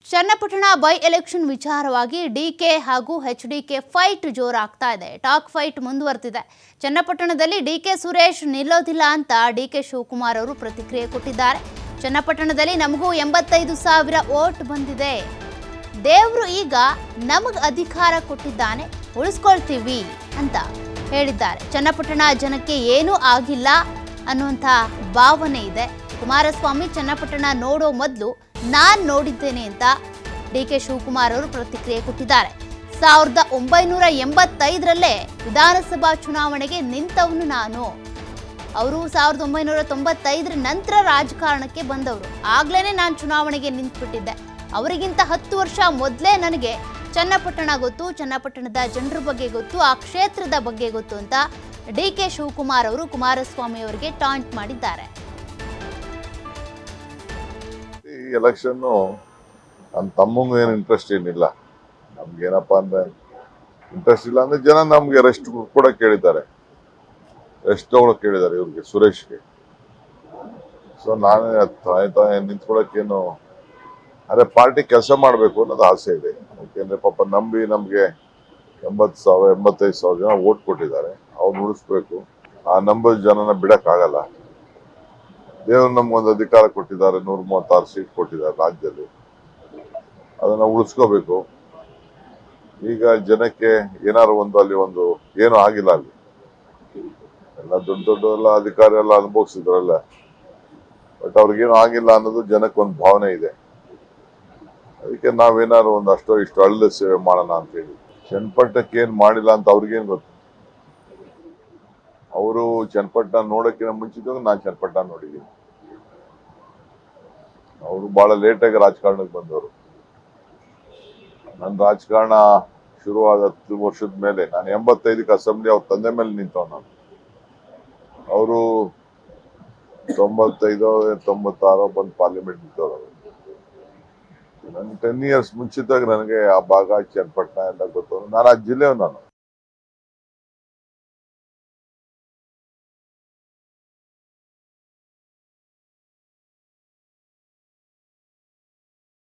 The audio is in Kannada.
ಚನ್ನಪಟ್ಟಣ ಬೈ ಎಲೆಕ್ಷನ್ ವಿಚಾರವಾಗಿ ಡಿಕೆ ಹಾಗೂ ಎಚ್ ಡಿಕೆ ಫೈಟ್ ಜೋರಾಗ್ತಾ ಇದೆ ಟಾಕ್ ಫೈಟ್ ಮುಂದುವರೆದಿದೆ ಚನ್ನಪಟ್ಟಣದಲ್ಲಿ ಡಿಕೆ ಸುರೇಶ್ ನಿಲ್ಲೋದಿಲ್ಲ ಅಂತ ಡಿಕೆ ಶಿವಕುಮಾರ್ ಅವರು ಪ್ರತಿಕ್ರಿಯೆ ಕೊಟ್ಟಿದ್ದಾರೆ ಚನ್ನಪಟ್ಟಣದಲ್ಲಿ ನಮಗೂ ಎಂಬತ್ತೈದು ಸಾವಿರ ವೋಟ್ ಬಂದಿದೆ ದೇವರು ಈಗ ನಮಗೆ ಅಧಿಕಾರ ಕೊಟ್ಟಿದ್ದಾನೆ ಉಳಿಸ್ಕೊಳ್ತೀವಿ ಅಂತ ಹೇಳಿದ್ದಾರೆ ಚನ್ನಪಟ್ಟಣ ಜನಕ್ಕೆ ಏನೂ ಆಗಿಲ್ಲ ಅನ್ನುವಂಥ ಭಾವನೆ ಇದೆ ಕುಮಾರಸ್ವಾಮಿ ಚನ್ನಪಟ್ಟಣ ನೋಡೋ ಮೊದಲು ನಾನ್ ನೋಡಿದ್ದೇನೆ ಅಂತ ಡಿ ಕೆ ಶಿವಕುಮಾರ್ ಅವರು ಪ್ರತಿಕ್ರಿಯೆ ಕೊಟ್ಟಿದ್ದಾರೆ ಸಾವಿರದ ಒಂಬೈನೂರ ಎಂಬತ್ತೈದರಲ್ಲೇ ವಿಧಾನಸಭಾ ಚುನಾವಣೆಗೆ ನಿಂತವನು ನಾನು ಅವರು ಸಾವಿರದ ಒಂಬೈನೂರ ತೊಂಬತ್ತೈದರ ನಂತರ ರಾಜಕಾರಣಕ್ಕೆ ಬಂದವರು ಆಗ್ಲೇ ನಾನು ಚುನಾವಣೆಗೆ ನಿಂತ್ಬಿಟ್ಟಿದ್ದೆ ಅವರಿಗಿಂತ ಹತ್ತು ವರ್ಷ ಮೊದಲೇ ನನಗೆ ಚನ್ನಪಟ್ಟಣ ಗೊತ್ತು ಚನ್ನಪಟ್ಟಣದ ಜನರ ಬಗ್ಗೆ ಗೊತ್ತು ಆ ಕ್ಷೇತ್ರದ ಬಗ್ಗೆ ಗೊತ್ತು ಅಂತ ಡಿ ಕೆ ಶಿವಕುಮಾರ್ ಅವರು ಕುಮಾರಸ್ವಾಮಿ ಅವರಿಗೆ ಟಾಂಟ್ ಮಾಡಿದ್ದಾರೆ ಈ ಎಲೆಕ್ಷನ್ನು ನನ್ನ ತಮ್ಮಂಗೂ ಏನು ಇಂಟ್ರೆಸ್ಟ್ ಏನಿಲ್ಲ ನಮ್ಗೇನಪ್ಪ ಅಂದ್ರೆ ಇಂಟ್ರೆಸ್ಟ್ ಇಲ್ಲ ಅಂದ್ರೆ ಜನ ನಮ್ಗೆ ರೆಸ್ಟ್ ಕೂಡ ಕೇಳಿದ್ದಾರೆ ರೆಸ್ಟ್ ತಗೊಳಕ್ ಕೇಳಿದ್ದಾರೆ ಇವ್ರಿಗೆ ಸುರೇಶ್ಗೆ ಸೊ ನಾನೇ ತಾಯಿ ತಾಯಿ ನಿಂತ್ಕೊಳಕ್ಕೇನು ಅದೇ ಪಾರ್ಟಿ ಕೆಲಸ ಮಾಡಬೇಕು ಅನ್ನೋದು ಆಸೆ ಇದೆ ಯಾಕೆಂದ್ರೆ ಪಾಪ ನಂಬಿ ನಮ್ಗೆ ಎಂಬತ್ತು ಸಾವಿರ ಎಂಬತ್ತೈದು ಸಾವಿರ ಜನ ಓಟ್ ಕೊಟ್ಟಿದ್ದಾರೆ ಅವ್ರು ಉಳಿಸ್ಬೇಕು ಆ ನಂಬರ್ ಜನನ ಬಿಡಕ್ಕಾಗಲ್ಲ ದೇವರು ನಮ್ಗೊಂದು ಅಧಿಕಾರ ಕೊಟ್ಟಿದ್ದಾರೆ ನೂರ ಮೂವತ್ತಾರು ಸೀಟ್ ಕೊಟ್ಟಿದ್ದಾರೆ ರಾಜ್ಯದಲ್ಲಿ ಅದನ್ನ ಉಳಿಸ್ಕೋಬೇಕು ಈಗ ಜನಕ್ಕೆ ಏನಾದ್ರು ಒಂದು ಅಲ್ಲಿ ಒಂದು ಏನೂ ಆಗಿಲ್ಲ ಅಲ್ಲಿ ಎಲ್ಲ ದೊಡ್ಡ ದೊಡ್ಡ ಎಲ್ಲ ಅಧಿಕಾರ ಎಲ್ಲ ಅನುಭವಿಸಿದ್ರಲ್ಲ ಬಟ್ ಅವ್ರಿಗೇನು ಆಗಿಲ್ಲ ಅನ್ನೋದು ಜನಕ್ಕೆ ಒಂದು ಭಾವನೆ ಇದೆ ಅದಕ್ಕೆ ನಾವೇನಾದ್ರು ಒಂದು ಅಷ್ಟೋ ಇಷ್ಟು ಅಳ್ಳ ಸೇವೆ ಮಾಡೋಣ ಅಂತ ಹೇಳಿ ಚನ್ನಪಟ್ಟಣಕ್ಕೆ ಏನ್ ಮಾಡಿಲ್ಲ ಅಂತ ಅವ್ರಿಗೇನ್ ಗೊತ್ತು ಅವರು ಚನ್ನಪಟ್ಟಣ ನೋಡಕ್ಕಿಂತ ಮುಂಚಿತವಾಗಿ ನಾನು ಚನ್ನಪಟ್ಟಣ ನೋಡಿದ್ದೀನಿ ಅವರು ಬಹಳ ಲೇಟಾಗಿ ರಾಜಕಾರಣಕ್ಕೆ ಬಂದವರು ನನ್ನ ರಾಜಕಾರಣ ಶುರುವಾದ ಹತ್ತು ವರ್ಷದ ಮೇಲೆ ನಾನು ಎಂಬತ್ತೈದಕ್ಕೆ ಅಸೆಂಬ್ಲಿ ಅವ್ರ ತಂದೆ ಮೇಲೆ ನಿಂತವ್ ನಾನು ಅವರು ತೊಂಬತ್ತೈದೋ ತೊಂಬತ್ತಾರೋ ಬಂದು ಪಾರ್ಲಿಮೆಂಟ್ ನಿಂತವ್ರು ನನ್ ಟೆನ್ ಇಯರ್ಸ್ ಮುಂಚಿತವಾಗಿ ನನಗೆ ಆ ಭಾಗ ಚನ್ನಪಟ್ಟಣ ಎಲ್ಲ ಗೊತ್ತು ನಾನು ಆ ಜಿಲ್ಲೆ ನಾನು